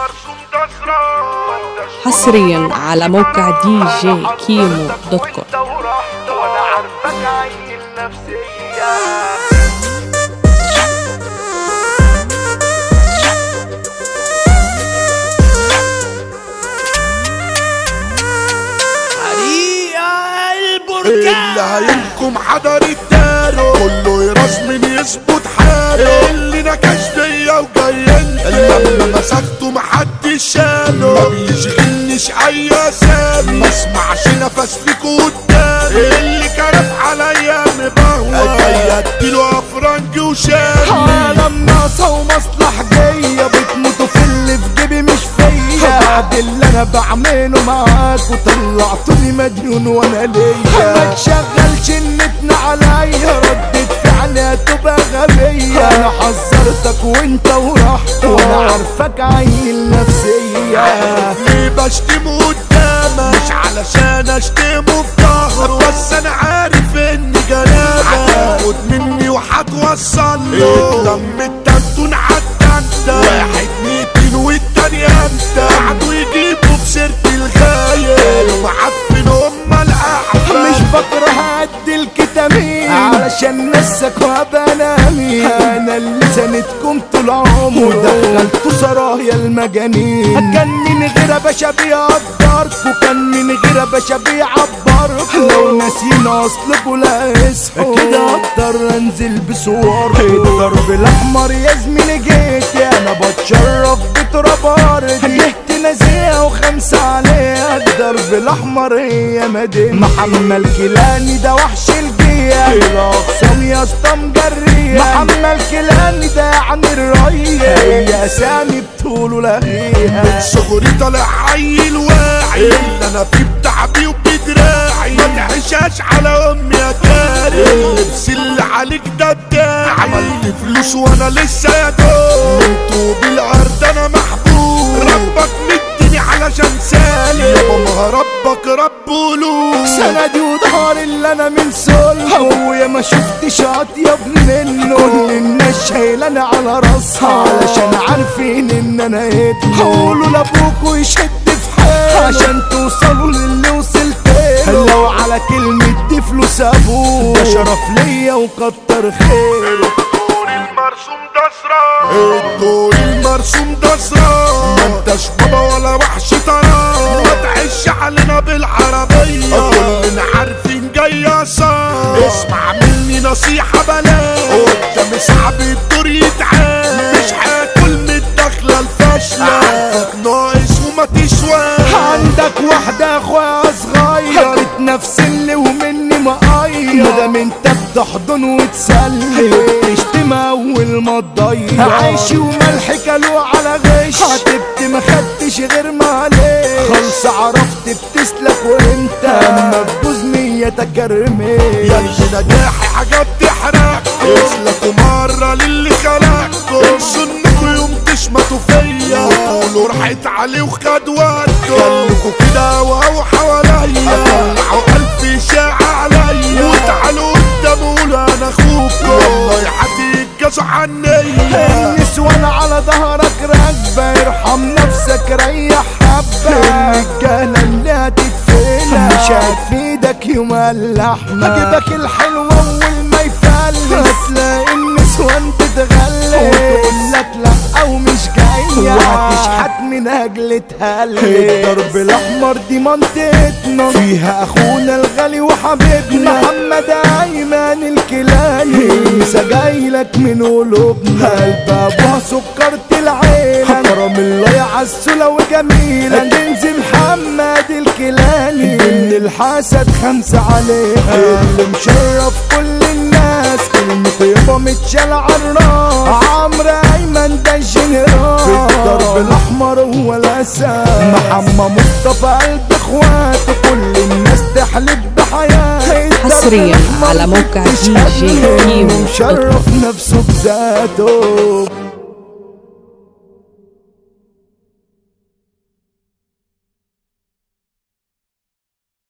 حصريا على موقع دي جي كيمو دوت كوم وانا عارفك عين نفسية اللي هينكم حضر الدارو كله يرسم يثبت حاله اللي نكش فيا وجايين لما مسكته محدش شاله ما بيشغلنيش اي اسامي ما اسمعش نفس فيكوا قدامي اللي كرف عليا مبهوى جاي اديله افرنج وشامي عالم ناقصة ومصلح جاية بتموتوا في اللي في جيبي مش فيا بعد اللي انا بعمله معاك وطلعتوني مجنون وانا ليا ما تشغلش النتن عليا ردة فعلي هتبقى غبية انا حذرتك وانت ورحت وانا عارفك عيل نفسية ليه بشتمه قدامك مش علشان اشتمه في ظهره بس انا عارف اني جنابك هتاخد مني وهتوصل له اتلم التنتون عالتنتة واحد ميتين والتاني انت قعدوا يجيبوا في سيرة الغاية قالوا معفن هما الاحباب مش بكره قد الكتامين علشان نسك وابقى نامي انا اللي سندكم طول عمري ودخلتوا سرايا المجانين كان من غير باشا بيقدركوا كان من غير باشا بيعبركوا لو ناسيين اصلكوا لا اصحوا كده اقدر انزل بصوركوا الضرب الاحمر يا زميلي جيت انا بتشرف بتراب ارضي جهت نازيه وخمسه عليها الضرب الاحمر هي مدينة محمد كيلاني ده وحش الجية الاقسام يا اسطى مجرية محمد كيلاني ده يعني الرية هي اسامي بطوله لغيها صغري طالع عيل واعي اللي انا فيه بتعبي وبدراعي ما تحشاش على امي يا كاري اللبس اللي عليك ده بتاعي عملت فلوس وانا لسه يا دوب من طوب الارض انا محبوب ربك مديني علشان سالي يابا ما ربك رب قلوب سندي وظهر اللي انا من صلبه ابويا ما شفتش اطيب منه كل الناس شايلاني على راسها علشان عارفين ان انا ابنه قولوا لابوكوا يشد في حاله عشان توصلوا للي وصلت له لو على كلمة دي فلوس ابوه ده شرف ليا وكتر خيره الدور المرسوم ده صراع الدور المرسوم ده صراع ما انتش بابا ولا وحش ترى ما تعيش علينا بالعربية كلنا عارفين جاية صار اسمع مني نصيحة بلاش قدام صعب الدور يتعاد مش هاكل من الدخلة الفاشلة عارفك ناقص وما تشواش عندك واحدة اخويا صغير نفس اللي ومني مقير مادام انت بتحضن وتسلي تشتم اول ما تضيع عيشي وملح كلو على غش هتبت ما خدتش غير ما عليك خلص عرفت بتسلك وانت اما تبوظ نيتك يا ارميش اللي نجاحي حاجة بتحرق اسلكوا مرة للي خلقكم سنكوا يوم تشمتوا فيا وتقولوا راحت عليه وخد وقته خليكوا كده وهو حواليا طلعوا ألف إشاعة عليا وتعالوا قدام قولوا أنا أخوكم والله حد يتجازوا عنيا النسوان على ظهرك راكبة ارحم نفسك ريح حبة الرجالة اللي هتدفنها مش هتفيدك يوم اللحمة هجيبك الحلوة أول ما يفلس هتلاقي النسوان تتغلس وتقول لك لا أو مش جاية وهتشحت من أجل تهلس الضرب الأحمر دي منطقتنا فيها أخونا الغالي وحبيبنا محمد أيمن الكيلاني لسه جايلك من قلوبنا قلب أبوها سكرت العين حرام الله يعسله وجميلة تنزل محمد الكيلاني من الحسد خمسة عليها اللي مشرف كل الناس كلمته يابا متشال عالراس عمرو أيمن ده الجنرال في الضرب الأحمر هو الأساس محمد مصطفى قلب إخواته كل الناس تحلف بحياته حصريا على موقع دي جي كيمو دوت كوم. مشرف نفسه بذاته